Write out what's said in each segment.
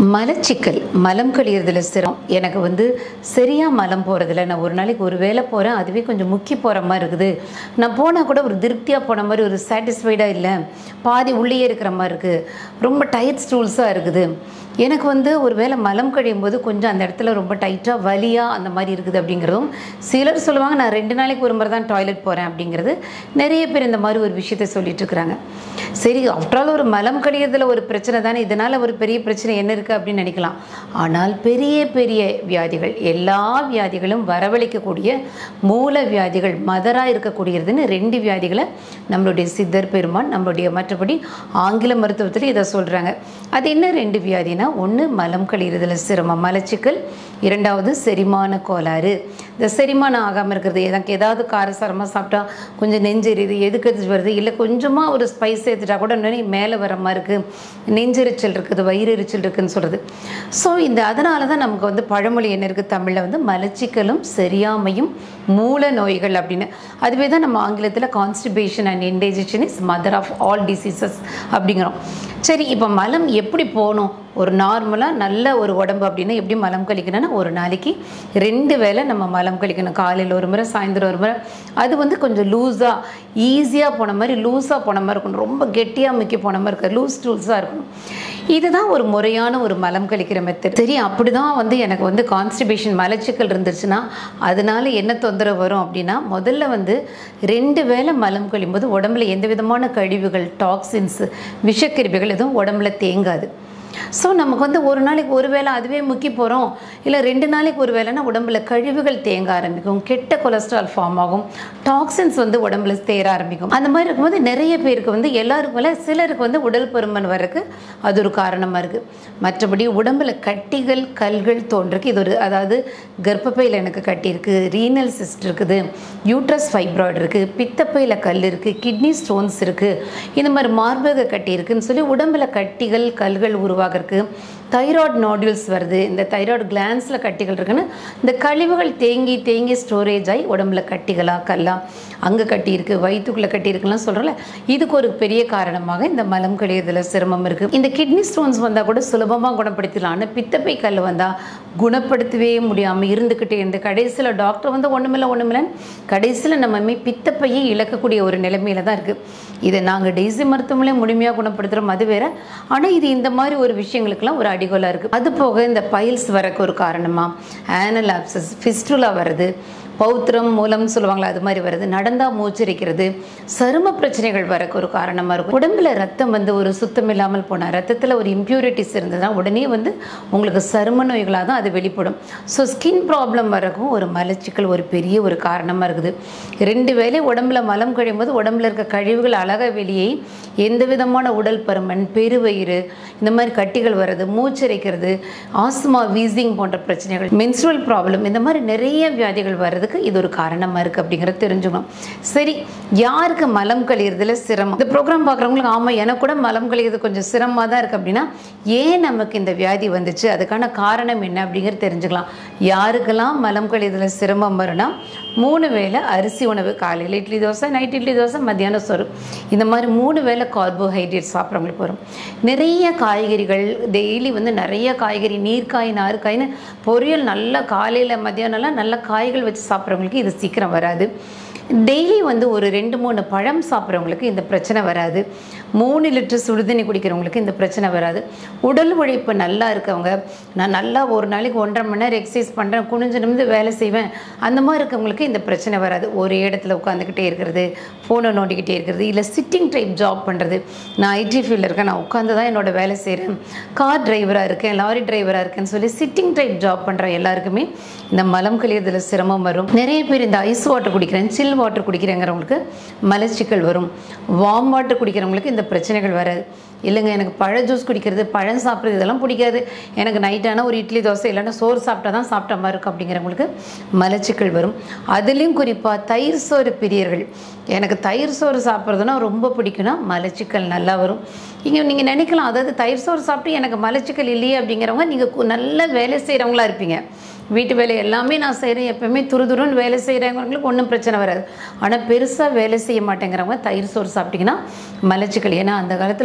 மலச்சிக்கல் மலம் கழியறதுல சிரம் எனக்கு வந்து சரியாக மலம் போகிறதில்ல நான் ஒரு நாளைக்கு ஒரு வேளை போகிறேன் அதுவே கொஞ்சம் முக்கி போகிற மாதிரி இருக்குது நான் போனால் கூட ஒரு திருப்தியாக போன மாதிரி ஒரு சாட்டிஸ்ஃபைடாக இல்லை பாதி உள்ளேயே இருக்கிற மாதிரி இருக்குது ரொம்ப டைட் ஸ்டூல்ஸாக இருக்குது எனக்கு வந்து ஒரு வேளை மலம் கழியும் போது கொஞ்சம் அந்த இடத்துல ரொம்ப டைட்டாக வலியாக அந்த மாதிரி இருக்குது அப்படிங்கிறதும் சிலர் சொல்லுவாங்க நான் ரெண்டு நாளைக்கு ஒரு முறை தான் டாய்லெட் போகிறேன் அப்படிங்கிறது நிறைய பேர் இந்த மாதிரி ஒரு விஷயத்தை சொல்லிட்டு இருக்கிறாங்க சரி ஆஃப்டரால் ஒரு மலம் கழியறதுல ஒரு பிரச்சனை தானே இதனால் ஒரு பெரிய பிரச்சனை என்ன இருக்குது அப்படின்னு நினைக்கலாம் ஆனால் பெரிய பெரிய வியாதிகள் எல்லா வியாதிகளும் வரவழைக்கக்கூடிய மூல வியாதிகள் மதராக இருக்கக்கூடியதுன்னு ரெண்டு வியாதிகளை நம்மளுடைய சித்தர் பெருமான் நம்மளுடைய மற்றபடி ஆங்கில மருத்துவத்தில் இதை சொல்கிறாங்க அது என்ன ரெண்டு வியாதினா ஒன்று மலம் கழியறதுல சிரமம் மலச்சிக்கல் இரண்டாவது செரிமான கோளாறு இந்த செரிமானம் ஆகாமல் இருக்கிறது எனக்கு ஏதாவது காரசாரமாக சாப்பிட்டா கொஞ்சம் நெஞ்செரியுது எதுக்கு எது வருது இல்லை கொஞ்சமாக ஒரு ஸ்பைஸ் சேர்த்துட்டா கூட உடனே மேலே வர மாதிரி இருக்குது நெஞ்செரிச்சல் இருக்குது வயிறு எரிச்சல் இருக்குதுன்னு சொல்கிறது ஸோ இந்த அதனால தான் நமக்கு வந்து பழமொழி என்ன இருக்குது தமிழில் வந்து மலச்சிக்கலும் சரியாமையும் மூல நோய்கள் அப்படின்னு அதுவே தான் நம்ம ஆங்கிலத்தில் constipation and indigestion is mother of all diseases அப்படிங்கிறோம் சரி இப்போ மலம் எப்படி போகணும் ஒரு நார்மலாக நல்ல ஒரு உடம்பு அப்படின்னா எப்படி மலம் கழிக்கணும்னா ஒரு நாளைக்கு ரெண்டு வேளை நம்ம மலம் கழிக்கணும் காலையில் ஒரு முறை சாயந்தரம் ஒரு முறை அது வந்து கொஞ்சம் லூஸாக ஈஸியாக போன மாதிரி லூஸாக போன மாதிரி இருக்கணும் ரொம்ப கெட்டியாக முக்கி போன மாதிரி இருக்காது லூஸ் டூல்ஸாக இருக்கணும் இதுதான் ஒரு முறையான ஒரு மலம் கழிக்கிற மெத்தட் சரி அப்படி தான் வந்து எனக்கு வந்து கான்ஸ்டிபேஷன் மலச்சிக்கல் இருந்துச்சுன்னா அதனால என்ன தொந்தரவு வரும் அப்படின்னா முதல்ல வந்து ரெண்டு வேளை மலம் கழியும்போது உடம்புல எந்த விதமான கழிவுகள் டாக்ஸின்ஸ் விஷக்கிருமிகள் எதுவும் உடம்புல தேங்காது ஸோ நமக்கு வந்து ஒரு நாளைக்கு ஒரு வேளை அதுவே முக்கி போகிறோம் இல்லை ரெண்டு நாளைக்கு ஒரு வேளைனா உடம்புல கழிவுகள் தேங்க ஆரம்பிக்கும் கெட்ட கொலஸ்ட்ரால் ஃபார்ம் ஆகும் டாக்ஸின்ஸ் வந்து உடம்புல தேர ஆரம்பிக்கும் அந்த மாதிரி இருக்கும்போது நிறைய பேருக்கு வந்து எல்லாருக்கும் மேலே சிலருக்கு வந்து உடல் பருமன் வரக்கு அது ஒரு காரணமாக இருக்குது மற்றபடி உடம்புல கட்டிகள் கல்கள் தோன்றுருக்கு இது ஒரு அதாவது கர்ப்பப்பையில் எனக்கு கட்டி இருக்குது ரீனல் சிஸ்ட் இருக்குது யூட்ரஸ் ஃபைப்ராய்டு இருக்குது பித்தப்பையில் கல் இருக்குது கிட்னி ஸ்டோன்ஸ் இருக்குது இந்த மாதிரி மார்பக கட்டி இருக்குதுன்னு சொல்லி உடம்புல கட்டிகள் கல்கள் உருவாகிறதுக்கு தைராய்டு நாடியூல்ஸ் வருது இந்த தைராய்டு கிளான்ஸில் கட்டிகள் இருக்குன்னு இந்த கழிவுகள் தேங்கி தேங்கி ஸ்டோரேஜ் ஆகி உடம்புல கட்டிகளாக கல்லா அங்கே கட்டி இருக்குது வயிற்றுக்குள்ளே கட்டி இருக்குலாம் சொல்கிறோம்ல இதுக்கு ஒரு பெரிய காரணமாக இந்த மலம் கழியதில் சிரமம் இருக்குது இந்த கிட்னி ஸ்டோன்ஸ் வந்தால் கூட சுலபமாக குணப்படுத்திடலாம் ஆனால் பித்தப்பை கல் வந்தால் குணப்படுத்தவே முடியாமல் இருந்துக்கிட்டே இருந்து கடைசியில் டாக்டர் வந்து ஒன்றுமில்ல ஒன்றுமில்லன்னு கடைசியில் நம்ம பித்தப்பையை இழக்கக்கூடிய ஒரு நிலைமையில தான் இருக்குது இதை நாங்கள் டெய்ஸி மருத்துவமனை முழுமையாக குணப்படுத்துகிறோம் அது வேற ஆனால் இது இந்த மாதிரி ஒரு விஷயங்களுக்கெல்லாம் ஒரு அடிகோலாக இருக்குது அது போக இந்த பைல்ஸ் வரக்கு ஒரு காரணமாக ஆனல் ஆப்சஸ் ஃபிஸ்டுலா வருது பௌத்திரம் மூலம் சொல்லுவாங்களா அது மாதிரி வருது நடந்தால் மூச்சரிக்கிறது சரும பிரச்சனைகள் வரக்கு ஒரு காரணமாக இருக்கும் உடம்புல ரத்தம் வந்து ஒரு சுத்தம் இல்லாமல் போனால் ரத்தத்தில் ஒரு இம்ப்யூரிட்டிஸ் இருந்ததுன்னா உடனே வந்து உங்களுக்கு சரும நோய்களாக தான் அது வெளிப்படும் ஸோ ஸ்கின் ப்ராப்ளம் வரக்கும் ஒரு மலச்சிக்கல் ஒரு பெரிய ஒரு காரணமாக இருக்குது ரெண்டு வேளை உடம்புல மலம் கழியும் போது உடம்புல இருக்க கழிவுகள் அழகாக வெளியே எந்த விதமான உடல் பருமன் பெருவயிறு இந்த மாதிரி கட்டிகள் வர்றது மூச்சரிக்கிறது ஆஸ்மா வீசிங் போன்ற பிரச்சனைகள் மென்சுரல் ப்ராப்ளம் இந்த மாதிரி நிறைய வியாதிகள் வர்றதுக்கு இது ஒரு காரணமாக இருக்குது அப்படிங்கிறத தெரிஞ்சுக்கணும் சரி யாருக்கு மலம் கழியறதுல சிரமம் இந்த ப்ரோக்ராம் பார்க்குறவங்களுக்கு ஆமாம் எனக்கு கூட மலம் கழியறது கொஞ்சம் சிரமமாக தான் இருக்குது அப்படின்னா ஏன் நமக்கு இந்த வியாதி வந்துச்சு அதுக்கான காரணம் என்ன அப்படிங்கிறது தெரிஞ்சுக்கலாம் யாருக்கெல்லாம் மலம் கழியறதுல சிரமம் வரும்னா மூணு வேளை அரிசி உணவு காலையில் இட்லி தோசை நைட் இட்லி தோசை மத்தியானம் சோறு இந்த மாதிரி மூணு வேளை கார்போஹைட்ரேட் சாப்பிட்றவங்களுக்கு வரும் நிறைய காய்கறிகள் டெய்லி வந்து நிறைய காய்கறி நீர்க்காய் நார்க்காய்னு பொரியல் நல்லா காலையில் மத்தியானம்லாம் நல்ல காய்கள் வச்சு சாப்பிட்றவங்களுக்கு இது சீக்கிரம் வராது டெய்லி வந்து ஒரு ரெண்டு மூணு பழம் சாப்பிட்றவங்களுக்கு இந்த பிரச்சனை வராது மூணு லிட்டர் சுடுதண்ணி குடிக்கிறவங்களுக்கு இந்த பிரச்சனை வராது உடல் உழைப்பு நல்லா இருக்கவங்க நான் நல்லா ஒரு நாளைக்கு ஒன்றரை மணி நேரம் எக்ஸசைஸ் பண்ணுறேன் குனிஞ்சு நிமிந்து வேலை செய்வேன் அந்த மாதிரி இருக்கவங்களுக்கு இந்த பிரச்சனை வராது ஒரு இடத்துல உட்காந்துக்கிட்டே இருக்கிறது ஃபோனை நோண்டிக்கிட்டே இருக்கிறது இல்லை சிட்டிங் டைப் ஜாப் பண்ணுறது நான் ஐடி ஃபீல்டில் இருக்கேன் நான் உட்காந்து தான் என்னோடய வேலை செய்கிறேன் கார் டிரைவராக இருக்கேன் லாரி டிரைவராக இருக்கேன்னு சொல்லி சிட்டிங் டைப் ஜாப் பண்ணுற எல்லாருக்குமே இந்த மலம் கழியறதுல சிரமம் வரும் நிறைய பேர் இந்த ஐஸ் வாட்டர் குடிக்கிறேன் சில் வாட்டர் குடிக்கிறேங்கிறவங்களுக்கு மலச்சிக்கல் வரும் வார்ம் வாட்டர் குடிக்கிறவங்களுக்கு இந்த பிரச்சனைகள் வராது இல்லைங்க எனக்கு பழ ஜூஸ் குடிக்கிறது பழம் சாப்பிட்றது இதெல்லாம் பிடிக்காது எனக்கு நைட்டான ஒரு இட்லி தோசை இல்லைன்னா சோறு சாப்பிட்டா தான் சாப்பிட்ட மாதிரி இருக்கும் அப்படிங்கிறவங்களுக்கு மலச்சிக்கல் வரும் அதுலேயும் குறிப்பாக தயிர் சோறு பிரியர்கள் எனக்கு தயிர் சோறு சாப்பிட்றதுனா ரொம்ப பிடிக்கும்னா மலச்சிக்கல் நல்லா வரும் இங்கே நீங்கள் நினைக்கலாம் அதாவது தயிர் சோறு சாப்பிட்டு எனக்கு மலச்சிக்கல் இல்லையே அப்படிங்கிறவங்க நீங்கள் நல்ல வேலை செய்கிறவங்களா இருப்பீங்க வீட்டு வேலை எல்லாமே நான் செய்கிறேன் எப்போவுமே துருதுருன்னு வேலை செய்கிறவங்களுக்கு ஒன்றும் பிரச்சனை வராது ஆனால் பெருசாக வேலை செய்ய மாட்டேங்கிறவங்க தயிர் சோறு சாப்பிட்டிங்கன்னா மலச்சிக்கல் ஏன்னா அந்த காலத்தில் பார்த்தீங்கன்னா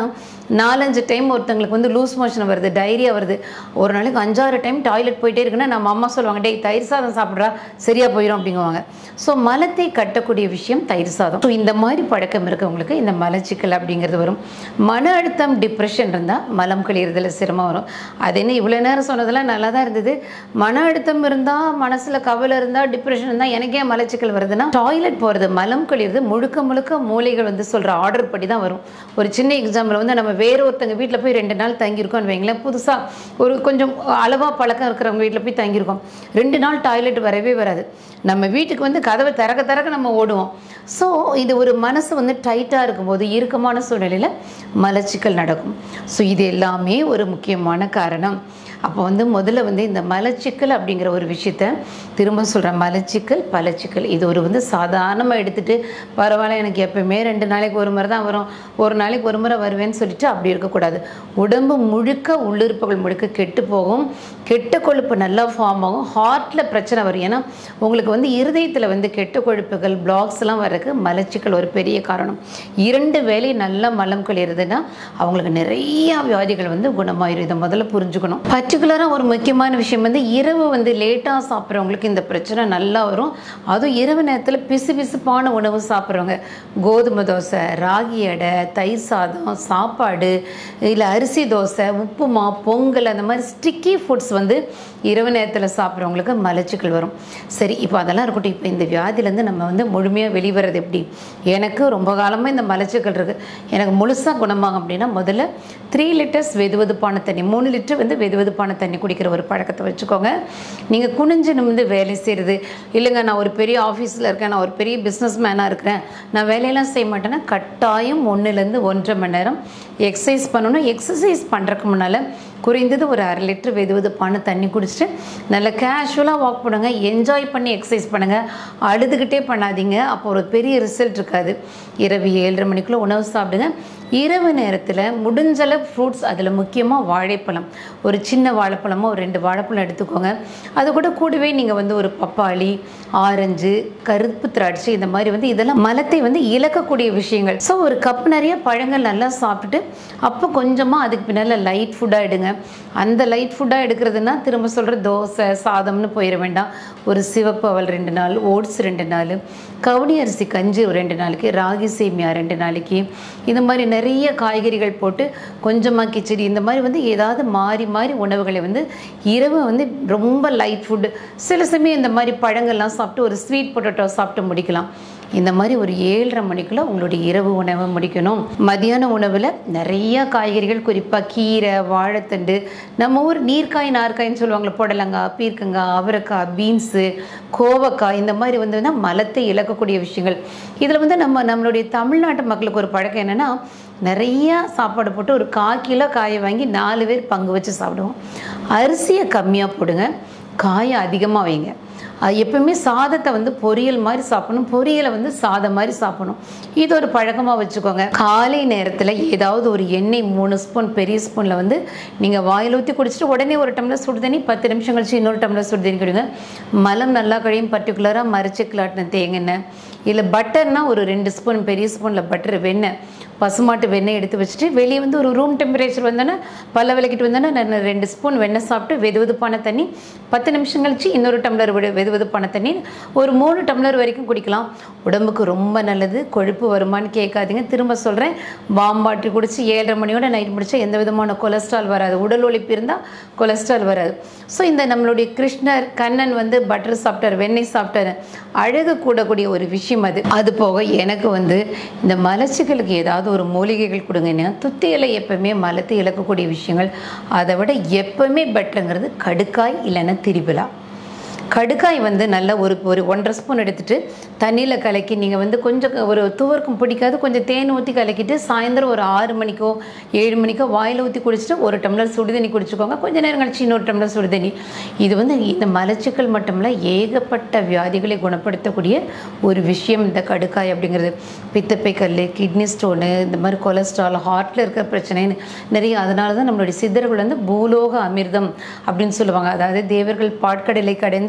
நாலஞ்சு டைம் ஒருத்தங்களுக்கு வந்து லூஸ் மோஷன் வருது டைரியா வருது ஒரு நாளைக்கு அஞ்சாறு டைம் டாய்லெட் போயிட்டே இருக்குன்னா நம்ம அம்மா சொல்லுவாங்க டேய் தயிர் சாதம் சாப்பிட்றா சரியாக போயிடும் அப்படிங்குவாங்க ஸோ மலத்தை கட்டக்கூடிய விஷயம் தயிர் சாதம் ஸோ இந்த மாதிரி பழக்கம் இருக்கவங்களுக்கு இந்த மலச்சிக்கல் அப்படிங்கிறது வரும் மன அழுத்தம் டிப்ரெஷன் இருந்தால் மலம் கழியறதுல சிரமம் வரும் அது என்ன இவ்வளோ நேரம் சொன்னதெல்லாம் நல்லா தான் இருந்தது மன அழுத்தம் இருந்தால் மனசில் கவலை இருந்தால் டிப்ரெஷன் இருந்தால் எனக்கே மலச்சிக்கல் வருதுன்னா டாய்லெட் போகிறது மலம் கழியிறது முழுக்க முழுக்க மூளைகள் வந்து சொல்கிற ஆர்டர் படி தான் வரும் ஒரு சின்ன எக்ஸாம்பிள் வந்து நம்ம வேற ஒருத்தங்க வீட்டில் போய் ரெண்டு நாள் தங்கியிருக்கோம்னு வைங்களேன் புதுசாக ஒரு கொஞ்சம் அளவாக பழக்கம் இருக்கிறவங்க வீட்டில் போய் தங்கியிருக்கோம் ரெண்டு நாள் டாய்லெட் வரவே வராது நம்ம வீட்டுக்கு வந்து கதவை திறக்க திறக்க நம்ம ஓடுவோம் ஸோ இது ஒரு மனசு வந்து டைட்டாக இருக்கும்போது இறுக்கமான சூழ்நிலையில் மலச்சிக்கல் நடக்கும் ஸோ இது எல்லாமே ஒரு முக்கியமான காரணம் அப்போ வந்து முதல்ல வந்து இந்த மலச்சிக்கல் அப்படிங்கிற ஒரு விஷயத்த திரும்ப சொல்கிறேன் மலச்சிக்கல் பலச்சிக்கல் இது ஒரு வந்து சாதாரணமாக எடுத்துகிட்டு பரவாயில்ல எனக்கு எப்பயுமே ரெண்டு நாளைக்கு ஒரு முறை தான் வரும் ஒரு நாளைக்கு ஒரு முறை வருவேன்னு சொல்லிட்டு அப்படி இருக்கக்கூடாது உடம்பு முழுக்க உள்ளுறுப்புகள் முழுக்க கெட்டு போகும் கெட்ட கொழுப்பு நல்லா ஃபார்ம் ஆகும் ஹார்ட்டில் பிரச்சனை வரும் ஏன்னா உங்களுக்கு வந்து இருதயத்தில் வந்து கெட்ட கொழுப்புகள் பிளாக்ஸ்லாம் வர்றதுக்கு மலச்சிக்கல் ஒரு பெரிய காரணம் இரண்டு வேலை நல்லா மலம் கழியிறதுன்னா அவங்களுக்கு நிறைய வியாதிகள் வந்து குணமாயிரும் இதை முதல்ல புரிஞ்சுக்கணும் பர்டிகுலராக ஒரு முக்கியமான விஷயம் வந்து இரவு வந்து லேட்டாக சாப்பிட்றவங்களுக்கு இந்த பிரச்சனை நல்லா வரும் அதுவும் இரவு நேரத்தில் பிசு பிசுப்பான உணவு சாப்பிட்றவங்க கோதுமை தோசை ராகி அடை தயிர் சாதம் சாப்பாடு இல்லை அரிசி தோசை உப்புமா பொங்கல் அந்த மாதிரி ஸ்டிக்கி ஃபுட்ஸ் வந்து இரவு நேரத்தில் சாப்பிட்றவங்களுக்கு மலச்சிக்கல் வரும் சரி இப்போ அதெல்லாம் இருக்கட்டும் இப்போ இந்த வியாதியிலேருந்து நம்ம வந்து முழுமையாக வெளிவரது எப்படி எனக்கு ரொம்ப காலமாக இந்த மலச்சிக்கல் இருக்குது எனக்கு முழுசாக குணமாகும் அப்படின்னா முதல்ல த்ரீ லிட்டர்ஸ் வெது வெதுப்பான தண்ணி மூணு லிட்டர் வந்து வெது வெதுப்பான தண்ணி குடிக்கிற ஒரு பழக்கத்தை வச்சுக்கோங்க நீங்கள் குனிஞ்சு நிமிந்து வேலை செய்கிறது இல்லைங்க நான் ஒரு பெரிய ஆஃபீஸில் இருக்கேன் நான் ஒரு பெரிய பிஸ்னஸ் மேனாக இருக்கிறேன் நான் வேலையெல்லாம் செய்ய மாட்டேன்னா கட்டாயம் ஒன்றுலேருந்து ஒன்றரை மணி நேரம் எக்ஸசைஸ் பண்ணணும் எக்ஸசைஸ் பண்ணுறதுக்கு முன்னால் குறைந்தது ஒரு அரை லிட்டர் வெது வெதுப்பான தண்ணி குடிச்சிட்டு நல்லா கேஷுவலாக வாக் பண்ணுங்க என்ஜாய் பண்ணி எக்ஸசைஸ் பண்ணுங்கள் அழுதுகிட்டே பண்ணாதீங்க அப்போ ஒரு பெரிய ரிசல்ட் இருக்காது இரவு ஏழரை மணிக்குள்ளே உணவு சாப்பிடுங்க இரவு நேரத்தில் முடிஞ்சளவு ஃப்ரூட்ஸ் அதில் முக்கியமாக வாழைப்பழம் ஒரு சின்ன வாழைப்பழமோ ஒரு ரெண்டு வாழைப்பழம் எடுத்துக்கோங்க அது கூட கூடவே நீங்கள் வந்து ஒரு பப்பாளி ஆரஞ்சு கருப்பு திராட்சை இந்த மாதிரி வந்து இதெல்லாம் மலத்தை வந்து இழக்கக்கூடிய விஷயங்கள் ஸோ ஒரு கப் நிறைய பழங்கள் நல்லா சாப்பிட்டுட்டு அப்போ கொஞ்சமாக அதுக்கு பின்னால் லைட் ஃபுட்டாக எடுங்க அந்த லைட் ஃபுட்டாக எடுக்கிறதுனா திரும்ப சொல்கிற தோசை சாதம்னு போயிட வேண்டாம் ஒரு சிவப்பு அவல் ரெண்டு நாள் ஓட்ஸ் ரெண்டு நாள் கவுனி அரிசி கஞ்சி ஒரு ரெண்டு நாளைக்கு ராகி சேமியா ரெண்டு நாளைக்கு இந்த மாதிரி நிறைய காய்கறிகள் போட்டு கொஞ்சமாக கிச்சடி இந்த மாதிரி வந்து ஏதாவது மாறி மாறி உணவுகளை வந்து இரவு வந்து ரொம்ப லைட் ஃபுட்டு சில சமயம் இந்த மாதிரி பழங்கள்லாம் சாப்பிட்டு ஒரு ஸ்வீட் பொட்டேட்டோ சாப்பிட்டு முடிக்கலாம் இந்த மாதிரி ஒரு ஏழரை மணிக்குள்ள உங்களுடைய இரவு உணவை முடிக்கணும் மதியான உணவில் நிறைய காய்கறிகள் குறிப்பாக கீரை வாழைத்தண்டு நம்ம ஊர் நீர்க்காய் நார்க்காய்ன்னு சொல்லுவாங்களே புடலங்காய் பீர்க்கங்காய் அவரைக்காய் பீன்ஸு கோவக்காய் இந்த மாதிரி வந்து மலத்தை இழக்கக்கூடிய விஷயங்கள் இதில் வந்து நம்ம நம்மளுடைய தமிழ்நாட்டு மக்களுக்கு ஒரு பழக்கம் என்னென்னா நிறையா சாப்பாடு போட்டு ஒரு கால் கிலோ காயை வாங்கி நாலு பேர் பங்கு வச்சு சாப்பிடுவோம் அரிசியை கம்மியாக போடுங்க காயை அதிகமாக வைங்க அது எப்பவுமே சாதத்தை வந்து பொரியல் மாதிரி சாப்பிடணும் பொரியலை வந்து சாதம் மாதிரி சாப்பிடணும் இது ஒரு பழக்கமாக வச்சுக்கோங்க காலை நேரத்தில் ஏதாவது ஒரு எண்ணெய் மூணு ஸ்பூன் பெரிய ஸ்பூனில் வந்து நீங்கள் வாயில் ஊற்றி குடிச்சிட்டு உடனே ஒரு டம்ளர் சுடு தண்ணி பத்து நிமிஷம் கழிச்சு இன்னொரு டம்ளர் சுடு தண்ணி குடிங்க மலம் நல்லா கழியும் பர்டிகுலராக மரிச்சு கிளாட்டின தேங்கெண்ணெய் இல்லை பட்டர்னா ஒரு ரெண்டு ஸ்பூன் பெரிய ஸ்பூனில் பட்டர் வெண்ணெய் பசுமாட்டு வெண்ணெய் எடுத்து வச்சுட்டு வெளியே வந்து ஒரு ரூம் டெம்பரேச்சர் வந்தோன்னே பல்ல விளக்கிட்டு வந்தோன்னே நான் ரெண்டு ஸ்பூன் வெண்ணெய் சாப்பிட்டு வெது வெதுப்பான தண்ணி பத்து நிமிஷம் கழிச்சு இன்னொரு டம்ளர் விட வெது வெதுப்பான தண்ணி ஒரு மூணு டம்ளர் வரைக்கும் குடிக்கலாம் உடம்புக்கு ரொம்ப நல்லது கொழுப்பு வருமான்னு கேட்காதீங்க திரும்ப சொல்கிறேன் பாம்பாட்டி குடிச்சு ஏழரை மணியோட நைட் முடிச்சா எந்த விதமான கொலஸ்ட்ரால் வராது உடல் உழைப்பு இருந்தால் கொலஸ்ட்ரால் வராது ஸோ இந்த நம்மளுடைய கிருஷ்ணர் கண்ணன் வந்து பட்டர் சாப்பிட்டார் வெண்ணெய் சாப்பிட்டாரு அழகு கூடக்கூடிய ஒரு விஷயம் அது அது போக எனக்கு வந்து இந்த மலச்சிக்கலுக்கு ஏதாவது ஒரு மூலிகைகள் கொடுங்கன்னா துத்தி இலை எப்பவுமே மலத்தை இழக்கக்கூடிய விஷயங்கள் அதை விட எப்பவுமே பெட்டருங்கிறது கடுக்காய் இல்லைன்னா திரிபிலா கடுக்காய் வந்து நல்லா ஒரு ஒரு ஒன்றரை ஸ்பூன் எடுத்துட்டு தண்ணியில் கலக்கி நீங்கள் வந்து கொஞ்சம் ஒரு துவர்க்கும் பிடிக்காது கொஞ்சம் தேன் ஊற்றி கலக்கிட்டு சாயந்தரம் ஒரு ஆறு மணிக்கோ ஏழு மணிக்கோ வாயில் ஊற்றி குடிச்சிட்டு ஒரு டம்ளர் சுடுதண்ணி குடிச்சுக்கோங்க கொஞ்ச நேரம் கழிச்சு இன்னொரு டம்ளர் சுடுதண்ணி இது வந்து இந்த மலச்சிக்கல் மட்டுமில்ல ஏகப்பட்ட வியாதிகளை குணப்படுத்தக்கூடிய ஒரு விஷயம் இந்த கடுக்காய் அப்படிங்கிறது பித்தப்பை கல் கிட்னி ஸ்டோனு இந்த மாதிரி கொலஸ்ட்ரால் ஹார்ட்டில் இருக்கிற பிரச்சனைன்னு நிறைய அதனால தான் நம்மளுடைய சித்தர்கள் வந்து பூலோக அமிர்தம் அப்படின்னு சொல்லுவாங்க அதாவது தேவர்கள் பாட்கடலை கடைஞ்சு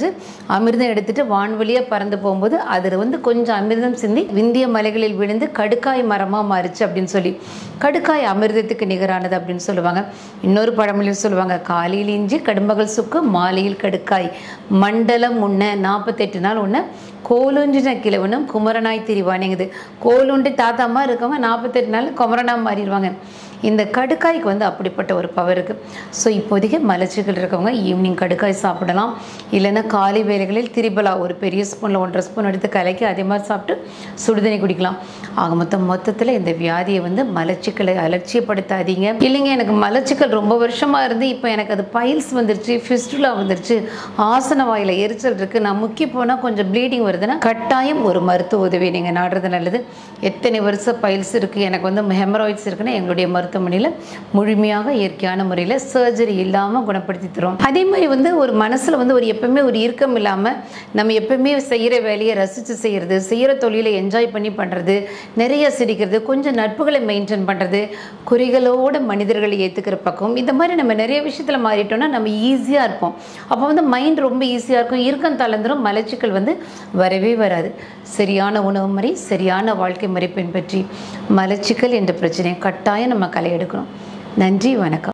சென்று அமிர்தம் எடுத்துட்டு வான்வழியாக பறந்து போகும்போது அதில் வந்து கொஞ்சம் அமிர்தம் சிந்தி விந்திய மலைகளில் விழுந்து கடுக்காய் மரமாக மாறிச்சு அப்படின்னு சொல்லி கடுக்காய் அமிர்தத்துக்கு நிகரானது அப்படின்னு சொல்லுவாங்க இன்னொரு பழமொழியில் சொல்லுவாங்க காலையில் இஞ்சி கடும்பகல் சுக்கு மாலையில் கடுக்காய் மண்டலம் உண்ண நாற்பத்தெட்டு நாள் உண்ண கோலுண்டின கிழவனும் குமரனாய் திரிவானேங்குது கோலுண்டு தாத்தாமா இருக்கவங்க நாற்பத்தெட்டு நாள் குமரனா மாறிடுவாங்க இந்த கடுக்காய்க்கு வந்து அப்படிப்பட்ட ஒரு பவர் இருக்குது ஸோ இப்போதைக்கு மலச்சிக்கல் இருக்கவங்க ஈவினிங் கடுக்காய் சாப்பிடலாம் இல்லைன்னா காலை வேளைகளில் திரிபலா ஒரு பெரிய ஸ்பூனில் ஒன்றரை ஸ்பூன் எடுத்து கலக்கி அதே மாதிரி சாப்பிட்டு சுடுதண்ணி குடிக்கலாம் ஆக மொத்தம் மொத்தத்தில் இந்த வியாதியை வந்து மலச்சிக்கலை அலட்சியப்படுத்தாதீங்க இல்லைங்க எனக்கு மலச்சிக்கல் ரொம்ப வருஷமாக இருந்து இப்போ எனக்கு அது பைல்ஸ் வந்துருச்சு ஃபிஸ்டுலா வந்துருச்சு ஆசன வாயில் எரிச்சல் இருக்குது நான் முக்கி போனால் கொஞ்சம் ப்ளீடிங் வருதுன்னா கட்டாயம் ஒரு மருத்துவ உதவி நீங்கள் நாடுறது நல்லது எத்தனை வருஷம் பைல்ஸ் இருக்குது எனக்கு வந்து ஹெமராய்ட்ஸ் இருக்குன்னா எங்களுடைய மருத்துவமனையில் முழுமையாக இயற்கையான முறையில் சர்ஜரி இல்லாமல் குணப்படுத்தி தரும் அதே மாதிரி வந்து ஒரு மனசில் வந்து ஒரு எப்பவுமே ஒரு இறுக்கம் இல்லாமல் நம்ம எப்பவுமே செய்கிற வேலையை ரசித்து செய்கிறது செய்கிற தொழிலை என்ஜாய் பண்ணி பண்ணுறது நிறைய சிரிக்கிறது கொஞ்சம் நட்புகளை மெயின்டைன் பண்ணுறது குறிகளோட மனிதர்களை ஏற்றுக்கிற பக்கம் இந்த மாதிரி நம்ம நிறைய விஷயத்தில் மாறிட்டோம்னா நம்ம ஈஸியாக இருப்போம் அப்போ வந்து மைண்ட் ரொம்ப ஈஸியாக இருக்கும் இறுக்கம் தளர்ந்துரும் மலச்சிக்கல் வந்து வரவே வராது சரியான உணவு முறை சரியான வாழ்க்கை முறை பின்பற்றி மலச்சிக்கல் என்ற பிரச்சனையை கட்டாயம் நம்ம களை எடுக்கணும் நன்றி வணக்கம்